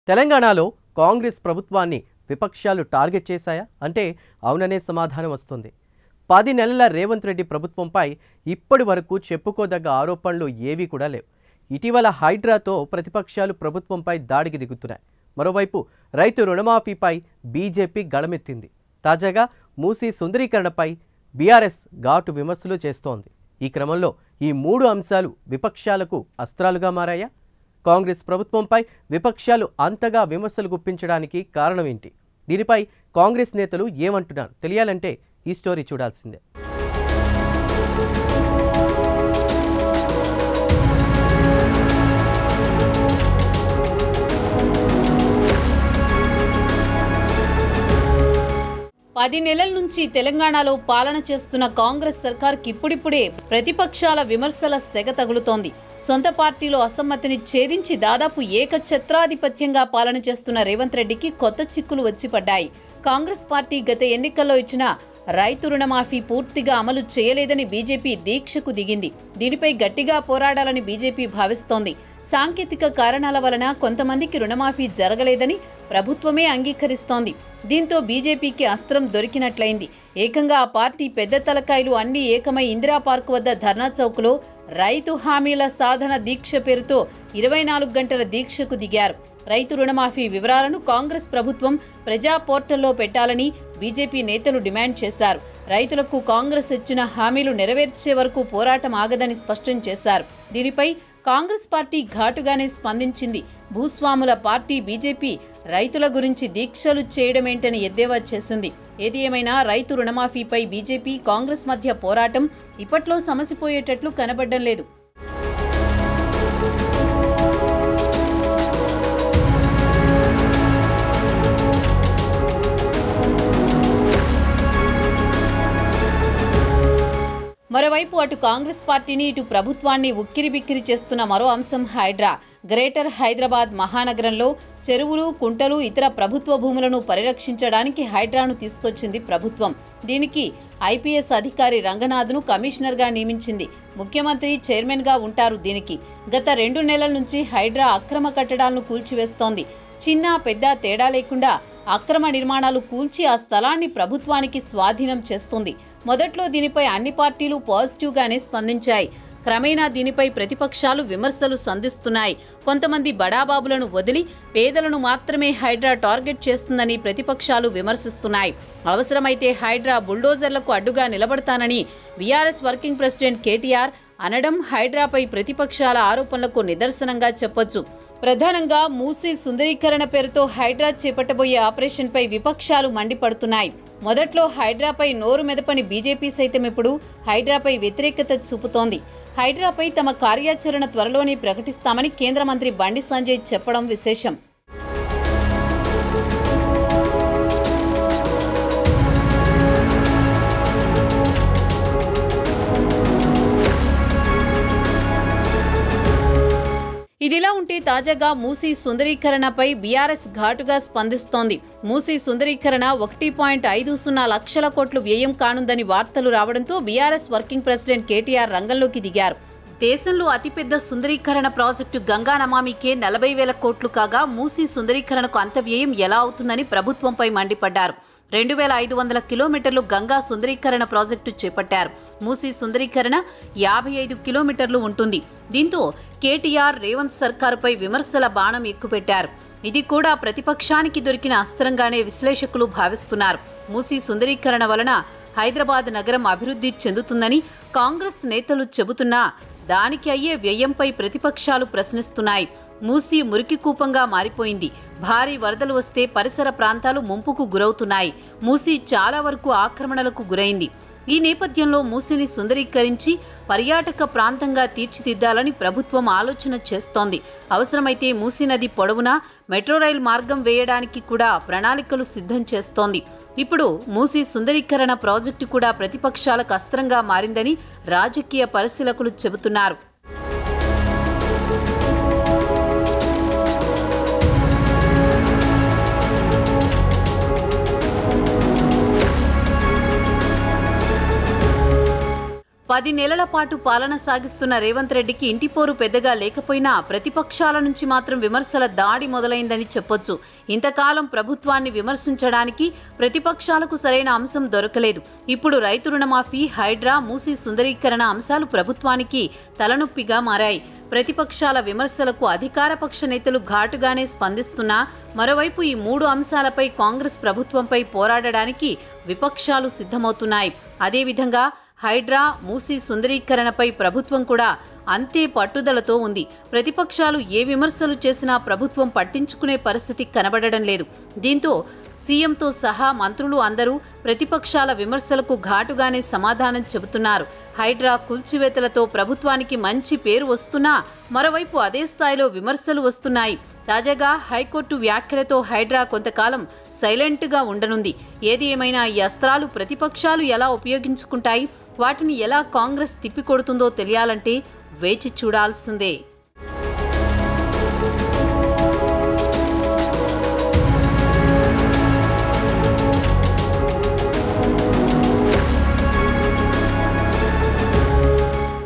తెలంగాణలో కాంగ్రెస్ ప్రభుత్వాన్ని విపక్షాలు టార్గెట్ చేశాయా అంటే అవుననే సమాధానం వస్తుంది పది నెలల రేవంత్ రెడ్డి ప్రభుత్వంపై ఇప్పటి వరకు చెప్పుకోదగ్గ ఆరోపణలు ఏవీ కూడా లేవు ఇటీవల హైడ్రాతో ప్రతిపక్షాలు ప్రభుత్వంపై దాడికి దిగుతున్నాయి మరోవైపు రైతు రుణమాఫీపై బీజేపీ గళమెత్తింది తాజాగా మూసీ సుందరీకరణపై బీఆర్ఎస్ ఘాటు విమర్శలు చేస్తోంది ఈ క్రమంలో ఈ మూడు అంశాలు విపక్షాలకు అస్త్రాలుగా మారాయా కాంగ్రెస్ ప్రభుత్వంపై విపక్షాలు అంతగా విమర్శలు గుప్పించడానికి కారణం ఏంటి దీనిపై కాంగ్రెస్ నేతలు ఏమంటున్నారు తెలియాలంటే ఈ స్టోరీ చూడాల్సిందే పది నెలల నుంచి తెలంగాణలో పాలన చేస్తున్న కాంగ్రెస్ సర్కార్కి ఇప్పుడిప్పుడే ప్రతిపక్షాల విమర్శల సెగ తగులుతోంది సొంత పార్టీలో అసమ్మతిని ఛేదించి దాదాపు ఏకఛత్రాధిపత్యంగా పాలన చేస్తున్న రేవంత్ రెడ్డికి కొత్త చిక్కులు వచ్చి పడ్డాయి కాంగ్రెస్ పార్టీ గత ఎన్నికల్లో ఇచ్చిన రైతు రుణమాఫీ పూర్తిగా అమలు చేయలేదని బీజేపీ దీక్షకు దిగింది దీనిపై గట్టిగా పోరాడాలని బీజేపీ భావిస్తోంది సాంకేతిక కారణాల వలన కొంతమందికి రుణమాఫీ జరగలేదని ప్రభుత్వమే అంగీకరిస్తోంది దీంతో బీజేపీకి అస్త్రం దొరికినట్లయింది ఏకంగా ఆ పార్టీ పెద్ద తలకాయలు అన్ని ఏకమై ఇందిరా పార్క్ వద్ద ధర్నా చౌక్లో రైతు హామీల సాధన దీక్ష పేరుతో ఇరవై నాలుగు గంటల దీక్షకు దిగారు రైతు రుణమాఫీ వివరాలను కాంగ్రెస్ ప్రభుత్వం ప్రజా పోర్టల్లో పెట్టాలని బీజేపీ నేతలు డిమాండ్ చేశారు రైతులకు కాంగ్రెస్ ఇచ్చిన హామీలు నెరవేర్చే వరకు పోరాటం ఆగదని స్పష్టం చేశారు దీనిపై కాంగ్రెస్ పార్టీ ఘాటుగానే స్పందించింది భూస్వాముల పార్టీ బీజేపీ రైతుల గురించి దీక్షలు చేయడమేంటని ఎద్దేవా చేసింది ఏది ఏమైనా రైతు రుణమాఫీపై బీజేపీ కాంగ్రెస్ మధ్య పోరాటం ఇప్పట్లో సమసిపోయేటట్లు కనబడ్డం లేదు మరోవైపు అటు కాంగ్రెస్ పార్టీని ఇటు ప్రభుత్వాన్ని ఉక్కిరిబిక్కిరి చేస్తున్న మరో అంశం హైడ్రా గ్రేటర్ హైదరాబాద్ మహానగరంలో చెరువులు కుంటలు ఇతర ప్రభుత్వ భూములను పరిరక్షించడానికి హైడ్రాను తీసుకొచ్చింది ప్రభుత్వం దీనికి ఐపీఎస్ అధికారి రంగనాథ్ను కమిషనర్గా నియమించింది ముఖ్యమంత్రి చైర్మన్గా ఉంటారు దీనికి గత రెండు నెలల నుంచి హైడ్రా అక్రమ కట్టడాలను కూల్చివేస్తోంది చిన్న పెద్ద తేడా లేకుండా అక్రమ నిర్మాణాలు కూల్చి ఆ స్థలాన్ని ప్రభుత్వానికి స్వాధీనం చేస్తుంది మొదట్లో దీనిపై అన్ని పార్టీలు పాజిటివ్గానే స్పందించాయి క్రమేణా దీనిపై ప్రతిపక్షాలు విమర్శలు సంధిస్తున్నాయి కొంతమంది బడాబాబులను వదిలి పేదలను మాత్రమే హైడ్రా టార్గెట్ చేస్తుందని ప్రతిపక్షాలు విమర్శిస్తున్నాయి అవసరమైతే హైడ్రా బుల్డోజర్లకు అడ్డుగా నిలబడతానని బీఆర్ఎస్ వర్కింగ్ ప్రెసిడెంట్ కేటీఆర్ అనడం హైడ్రాపై ప్రతిపక్షాల ఆరోపణలకు నిదర్శనంగా చెప్పొచ్చు ప్రధానంగా మూసీ సుందరీకరణ పేరుతో హైడ్రా చేపట్టబోయే ఆపరేషన్పై విపక్షాలు మండిపడుతున్నాయి మొదట్లో హైడ్రాపై నోరు మెదపని బీజేపీ సైతం ఇప్పుడు హైడ్రాపై వ్యతిరేకత చూపుతోంది హైడ్రాపై తమ కార్యాచరణ త్వరలోనే ప్రకటిస్తామని కేంద్ర మంత్రి బండి సంజయ్ చెప్పడం విశేషం ఇదిలా ఉంటే తాజాగా మూసీ సుందరీకరణపై బీఆర్ఎస్ ఘాటుగా స్పందిస్తోంది మూసీ సుందరీకరణ ఒకటి పాయింట్ ఐదు సున్నా లక్షల కోట్లు వ్యయం కానుందని వార్తలు రావడంతో బీఆర్ఎస్ వర్కింగ్ ప్రెసిడెంట్ కేటీఆర్ రంగంలోకి దిగారు దేశంలో అతిపెద్ద సుందరీకరణ ప్రాజెక్టు గంగా నమామికే నలభై వేల కోట్లు కాగా మూసీ సుందరీకరణకు అంత వ్యయం ఎలా అవుతుందని ప్రభుత్వంపై మండిపడ్డారు రెండు వేల ఐదు వందల కిలోమీటర్లు గంగా సుందరీకరణ ప్రాజెక్టు చేపట్టారు మూసీ సుందరీకరణ యాభై ఐదు కిలోమీటర్లు ఉంటుంది దీంతో కేటీఆర్ రేవంత్ సర్కారుపై విమర్శల బాణం ఎక్కుపెట్టారు ఇది కూడా ప్రతిపక్షానికి దొరికిన అస్త్రంగానే విశ్లేషకులు భావిస్తున్నారు మూసీ సుందరీకరణ వలన హైదరాబాద్ నగరం అభివృద్ధి చెందుతుందని కాంగ్రెస్ నేతలు చెబుతున్నా దానికి అయ్యే వ్యయంపై ప్రతిపక్షాలు ప్రశ్నిస్తున్నాయి మూసి మురికి కూపంగా మారిపోయింది భారీ వరదలు వస్తే పరిసర ప్రాంతాలు ముంపుకు గురవుతున్నాయి మూసి చాలా వరకు ఆక్రమణలకు గురైంది ఈ నేపథ్యంలో మూసిని సుందరీకరించి పర్యాటక ప్రాంతంగా తీర్చిదిద్దాలని ప్రభుత్వం ఆలోచన చేస్తోంది అవసరమైతే మూసీ నది పొడవునా మెట్రో రైలు మార్గం వేయడానికి కూడా ప్రణాళికలు సిద్ధం చేస్తోంది ఇప్పుడు మూసీ సుందరీకరణ ప్రాజెక్టు కూడా ప్రతిపక్షాలకు అస్త్రంగా మారిందని రాజకీయ పరిశీలకులు చెబుతున్నారు పది నెలల పాటు పాలన సాగిస్తున్న రేవంత్ రెడ్డికి ఇంటిపోరు పెద్దగా లేకపోయినా ప్రతిపక్షాల నుంచి మాత్రం విమర్శల దాడి మొదలైందని చెప్పొచ్చు ఇంతకాలం ప్రభుత్వాన్ని విమర్శించడానికి ప్రతిపక్షాలకు సరైన అంశం దొరకలేదు ఇప్పుడు రైతు రుణమాఫీ హైడ్రా మూసీ సుందరీకరణ అంశాలు ప్రభుత్వానికి తలనొప్పిగా మారాయి ప్రతిపక్షాల విమర్శలకు అధికార పక్ష నేతలు ఘాటుగానే స్పందిస్తున్నా మరోవైపు ఈ మూడు అంశాలపై కాంగ్రెస్ ప్రభుత్వంపై పోరాడడానికి విపక్షాలు సిద్ధమవుతున్నాయి అదేవిధంగా హైడ్రా మూసీ సుందరీకరణపై ప్రభుత్వం కూడా అంతే పట్టుదలతో ఉంది ప్రతిపక్షాలు ఏ విమర్శలు చేసినా ప్రభుత్వం పట్టించుకునే పరిస్థితి కనబడడం లేదు దీంతో సీఎంతో సహా మంత్రులు అందరూ ప్రతిపక్షాల విమర్శలకు ఘాటుగానే సమాధానం చెబుతున్నారు హైడ్రా కూల్చివేతలతో ప్రభుత్వానికి మంచి పేరు వస్తున్నా మరోవైపు అదే స్థాయిలో విమర్శలు వస్తున్నాయి తాజాగా హైకోర్టు వ్యాఖ్యలతో హైడ్రా కొంతకాలం సైలెంట్గా ఉండనుంది ఏది ఏమైనా ఈ అస్త్రాలు ప్రతిపక్షాలు ఎలా ఉపయోగించుకుంటాయి వాటిని ఎలా కాంగ్రెస్ తిప్పికొడుతుందో తెలియాలంటే వేచి చూడాల్సిందే